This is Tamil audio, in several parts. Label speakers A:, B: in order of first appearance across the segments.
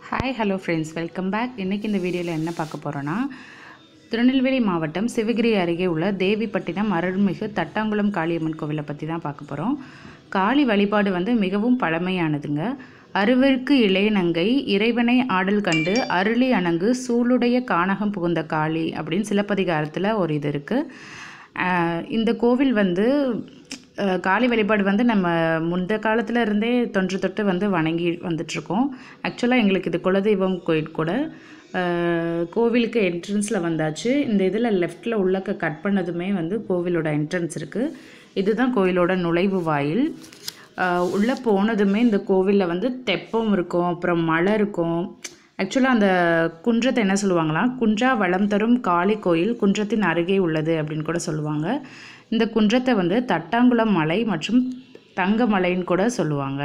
A: hi hello friends welcome back இன்றைக்கி இந்த வீடியோவில் என்ன பார்க்க போகிறோன்னா திருநெல்வேலி மாவட்டம் சிவகிரி அருகே உள்ள தேவிப்பட்டினம் அருள்மிகு தட்டாங்குளம் காளியம்மன் கோவிலை பற்றி தான் பார்க்க போகிறோம் காளி வழிபாடு வந்து மிகவும் பழமையானதுங்க அருவருக்கு இளையநங்கை இறைவனை ஆடல் கண்டு அருளி அணங்கு சூளுடைய கானகம் புகுந்த காளி அப்படின்னு சிலப்பதிகாரத்தில் ஒரு இது இருக்குது இந்த கோவில் வந்து அஹ், காளி வழிபாடு வந்து நம்ம முந்த காலத்துல இருந்தே தொன்று தொட்டு வந்து வணங்கி வந்துட்ருக்கோம் ஆக்சுவலாக எங்களுக்கு இது குலதெய்வம் கோயில் கூட அஹ், கோவிலுக்கு என்ட்ரன்ஸில் வந்தாச்சு இந்த இதில் லெஃப்டில் உள்ளக்க கட் பண்ணதுமே வந்து கோவிலோட என்ட்ரன்ஸ் இருக்குது இதுதான் கோவிலோட நுழைவு வாயில் உள்ளே போனதுமே இந்த கோவிலில் வந்து தெப்பம் இருக்கும் அப்புறம் மலை இருக்கும் ஆக்சுவலாக அந்த குன்றத்தை என்ன சொல்லுவாங்களாம் குன்றா வளம் தரும் காளி கோயில் குன்றத்தின் அருகே உள்ளது அப்படின்னு கூட சொல்லுவாங்க இந்த குன்றத்தை வந்து தட்டாங்குளம் மலை மற்றும் தங்கமலைன்னு கூட சொல்லுவாங்க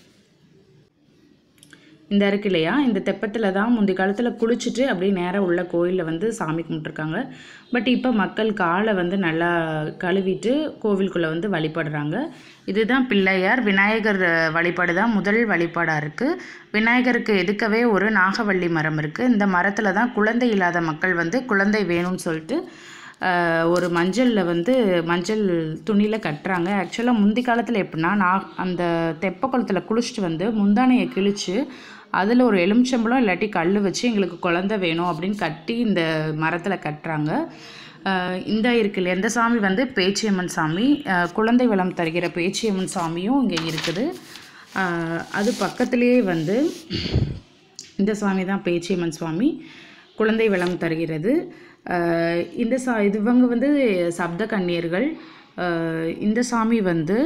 A: இந்த இருக்கு இல்லையா இந்த தெப்பத்தில் தான் முந்தைய காலத்தில் குளிச்சுட்டு அப்படியே நேராக உள்ள கோயிலில் வந்து சாமி கும்பிட்ருக்காங்க பட் இப்போ மக்கள் காலை வந்து நல்லா கழுவிட்டு கோவிலுக்குள்ளே வந்து வழிபடுறாங்க இதுதான் பிள்ளையார் விநாயகர் அஹ், வழிபாடு தான் முதல் வழிபாடாக இருக்குது விநாயகருக்கு எதுக்கவே ஒரு நாகவள்ளி மரம் இருக்குது இந்த மரத்தில் தான் குழந்தை இல்லாத மக்கள் வந்து குழந்தை வேணும்னு சொல்லிட்டு ஆஹ் ஒரு மஞ்சளில் வந்து மஞ்சள் துணியில் கட்டுறாங்க ஆக்சுவலாக முந்தி காலத்தில் எப்படின்னா நான் அந்த தெப்ப குளத்தில் குளிச்சுட்டு வந்து முந்தானையை கிழிச்சு அதில் ஒரு எலுமிச்சம்பழம் இல்லாட்டி கல் வச்சு எங்களுக்கு குழந்தை வேணும் அப்படின்னு கட்டி இந்த மரத்தில் கட்டுறாங்க ஆஹ் இந்த இருக்கு இல்லையா இந்த சாமி வந்து பேச்சியம்மன் சாமி ஆஹ் குழந்தை வளம் தருகிற பேச்சியம்மன் சாமியும் இங்கே இருக்குது ஆஹ் அது பக்கத்துலேயே வந்து இந்த சுவாமி தான் பேச்சியம்மன் சுவாமி குழந்தை வளம் தருகிறது ஆஹ் இந்த சா இது இவங்க வந்து சப்த கன்னியர்கள் ஆஹ் இந்த சாமி வந்து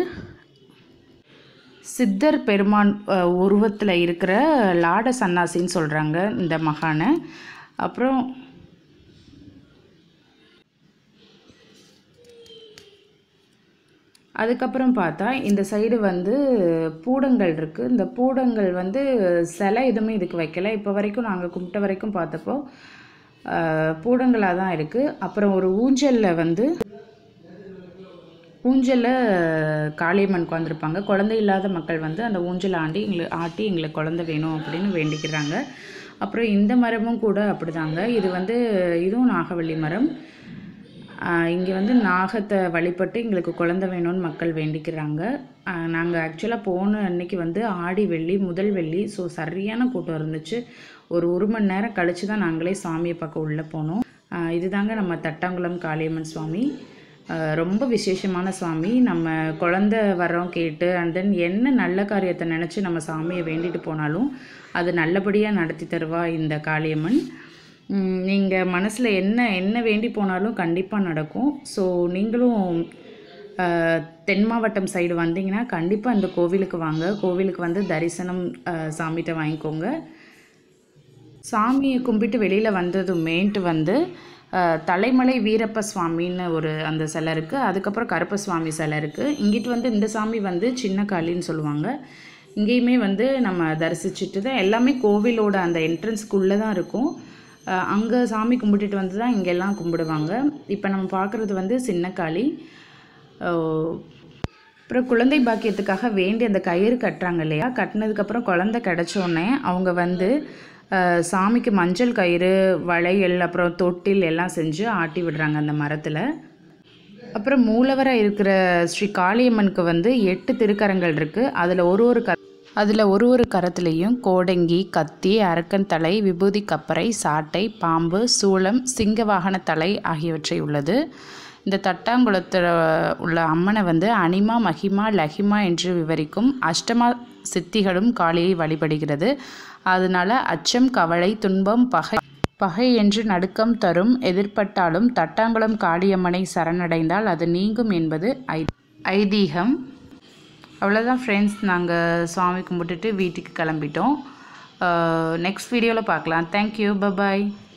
A: சித்தர் பெருமான் உருவத்தில் இருக்கிற லாட சன்னாசின்னு சொல்கிறாங்க இந்த மகானை அப்புறம் அதுக்கப்புறம் பார்த்தா இந்த சைடு வந்து பூடங்கள் இருக்குது இந்த பூடங்கள் வந்து சிலை எதுவுமே இதுக்கு வைக்கல இப்போ வரைக்கும் நாங்கள் கும்பிட்ட வரைக்கும் பார்த்தப்போ பூடங்களாக தான் இருக்குது அப்புறம் ஒரு ஊஞ்சலில் வந்து ஊஞ்சலில் காளியம்மன் உட்காந்துருப்பாங்க குழந்தை இல்லாத மக்கள் வந்து அந்த ஊஞ்சல் ஆண்டி எங்களுக்கு ஆட்டி எங்களுக்கு குழந்தை வேணும் அப்படின்னு வேண்டிக்கிறாங்க அப்புறம் இந்த மரமும் கூட அப்படிதாங்க இது வந்து இதுவும் நாகவள்ளி மரம் இங்கே வந்து நாகத்தை வழிபட்டு எங்களுக்கு குழந்தை வேணும்னு மக்கள் வேண்டிக்கிறாங்க நாங்கள் ஆக்சுவலாக போன அன்னைக்கு வந்து ஆடி வெள்ளி முதல் வெள்ளி ஸோ சரியான கூட்டம் இருந்துச்சு ஒரு ஒரு மணி நேரம் கழித்து தான் நாங்களே சாமியை பார்க்க உள்ளே போனோம் ஆஹ் இதுதாங்க நம்ம தட்டாங்குளம் காளியம்மன் சுவாமி ஆஹ் ரொம்ப விசேஷமான சுவாமி நம்ம குழந்த வரோம் கேட்டு அண்ட் தென் என்ன நல்ல காரியத்தை நினச்சி நம்ம சாமியை வேண்டிட்டு போனாலும் அது நல்லபடியாக நடத்தி தருவா இந்த காளியம்மன் நீங்கள் மனசில் என்ன என்ன வேண்டி போனாலும் கண்டிப்பாக நடக்கும் ஸோ நீங்களும் ஆஹ், தென் மாவட்டம் சைடு வந்தீங்கன்னா கண்டிப்பாக இந்த கோவிலுக்கு வாங்க கோவிலுக்கு வந்து தரிசனம் ஆஹ், சாமிகிட்ட வாங்கிக்கோங்க சாமியை கும்பிட்டு வெளியில் வந்ததுமேன்ட்டு வந்து அஹ், தலைமலை வீரப்ப சுவாமின்னு ஒரு அந்த சிலை இருக்குது அதுக்கப்புறம் கருப்ப சுவாமி சிலை இருக்குது இங்கிட்டு வந்து இந்த சாமி வந்து சின்ன காளின்னு சொல்லுவாங்க இங்கேயுமே வந்து நம்ம தரிசிச்சுட்டு தான் எல்லாமே கோவிலோட அந்த என்ட்ரன்ஸ்க்குள்ளே தான் இருக்கும் அங்கே சாமி கும்பிட்டுட்டு வந்து தான் இங்கெல்லாம் கும்பிடுவாங்க இப்போ நம்ம பார்க்குறது வந்து சின்ன காளி அஹ், அப்புறம் குழந்தை பாக்கியத்துக்காக வேண்டி அந்த கயிறு கட்டுறாங்க இல்லையா கட்டினதுக்கப்புறம் குழந்தை கிடச்சோடனே அவங்க வந்து அஹ், சாமிக்கு மஞ்சள் கயிறு வளையல் அப்புறம் தொட்டில் எல்லாம் செஞ்சு ஆட்டி விடுறாங்க அந்த மரத்தில் அப்புறம் மூலவராக இருக்கிற ஸ்ரீ காளியம்மனுக்கு வந்து எட்டு திருக்கரங்கள் இருக்குது அதில் ஒரு ஒரு க அதில் ஒரு ஒரு கரத்துலேயும் கோடங்கி கத்தி அரக்கன் தலை விபூதி கப்பரை சாட்டை பாம்பு சூளம் சிங்க வாகன தலை ஆகியவற்றை உள்ளது இந்த தட்டாங்குளத்தில் உள்ள அம்மனை வந்து அனிமா மகிமா லஹிமா என்று விவரிக்கும் அஷ்டமா சித்திகளும் காளியை வழிபடுகிறது அதனால அச்சம் கவலை துன்பம் பகை பகை என்று நடுக்கம் தரும் எதிர்ப்பட்டாலும் தட்டாங்குளம் காளியம்மனை சரணடைந்தால் அது நீங்கும் என்பது ஐ ஐதீகம் அவ்வளோதான் ஃப்ரெண்ட்ஸ் நாங்கள் சாமி கும்பிட்டுட்டு வீட்டுக்கு கிளம்பிட்டோம் நெக்ஸ்ட் வீடியோவில் பார்க்கலாம் தேங்க்யூ பபாய்